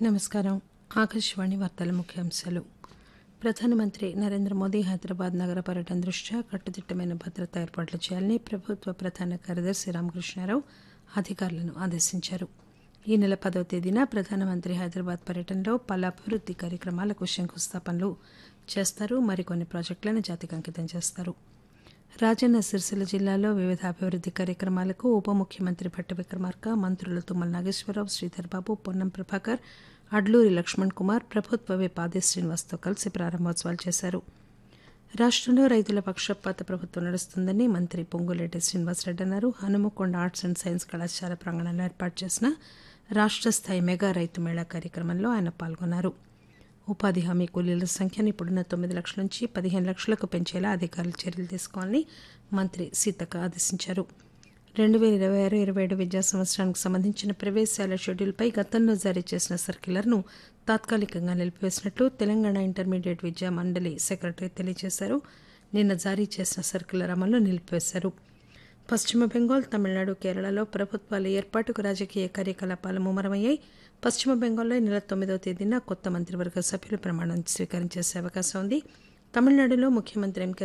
నమస్కారం ఆకాశవాణి వార్తల ముఖ్యాంశాలు ప్రధానమంత్రి నరేంద్ర మోదీ హైదరాబాద్ నగర పర్యటన దృష్ట్యా కట్టుదిట్టమైన భద్రతా ఏర్పాట్లు చేయాలని ప్రభుత్వ ప్రధాన కార్యదర్శి రామకృష్ణారావు అధికారులను ఆదేశించారు ఈ నెల పదవ తేదీన ప్రధానమంత్రి హైదరాబాద్ పర్యటనలో పలు అభివృద్ది కార్యక్రమాలకు శంకుస్థాపనలు చేస్తారు మరికొన్ని ప్రాజెక్టులను జాతికి అంకితం చేస్తారు రాజన్న సిరిసిల్ల జిల్లాలో వివిధ అభివృద్ది కార్యక్రమాలకు ఉప ముఖ్యమంత్రి భట్టి విక్రమార్క మంత్రులు తుమ్మల నాగేశ్వరరావు శ్రీధర్ బాబు పొన్నం ప్రభాకర్ అడ్లూరి లక్ష్మణ్ కుమార్ ప్రభుత్వ విప్ ఆది శ్రీనివాస్తో కలిసి ప్రారంభోత్సవాలు చేశారు రాష్టంలో రైతుల పక్షపాత ప్రభుత్వం నడుస్తుందని మంత్రి పొంగులేటి శ్రీనివాసరెడ్డి అన్నారు హనుమకొండ ఆర్ట్స్ అండ్ సైన్స్ కళాశాల ప్రాంగణంలో ఏర్పాటు చేసిన రాష్ట్ర స్థాయి మెగా రైతు మేళా కార్యక్రమంలో ఆయన పాల్గొన్నారు ఉపాధి హామీ కూలీల సంఖ్యను ఇప్పుడున్న తొమ్మిది లక్షల నుంచి పదిహేను లక్షలకు పెంచేలా అధికారులు చర్యలు తీసుకోవాలని మంత్రి సీతక్క ఆదేశించారు రెండు వేల ఇరవై ఆరు ఇరవై ఏడు విద్యా సంవత్సరానికి సంబంధించిన ప్రవేశాల షెడ్యూల్పై గతంలో జారీ చేసిన సర్క్యులర్ను తాత్కాలికంగా నిలిపివేసినట్లు తెలంగాణ ఇంటర్మీడియట్ విద్యా మండలి సెక్రటరీ తెలియజేశారు నిన్న జారీ చేసిన సర్క్యులర్ అమలు నిలిపివేశారు పశ్చిమ బెంగాల్ తమిళనాడు కేరళలో ప్రభుత్వాల ఏర్పాటుకు రాజకీయ కార్యకలాపాలు ముమ్మరమయ్యాయి పశ్చిమ బెంగాల్లో ఈ నెల తొమ్మిదవ తేదీన కొత్త మంత్రివర్గ సభ్యులు ప్రమాణం స్వీకారం చేసే అవకాశం ఉంది తమిళనాడులో ముఖ్యమంత్రి ఎంకే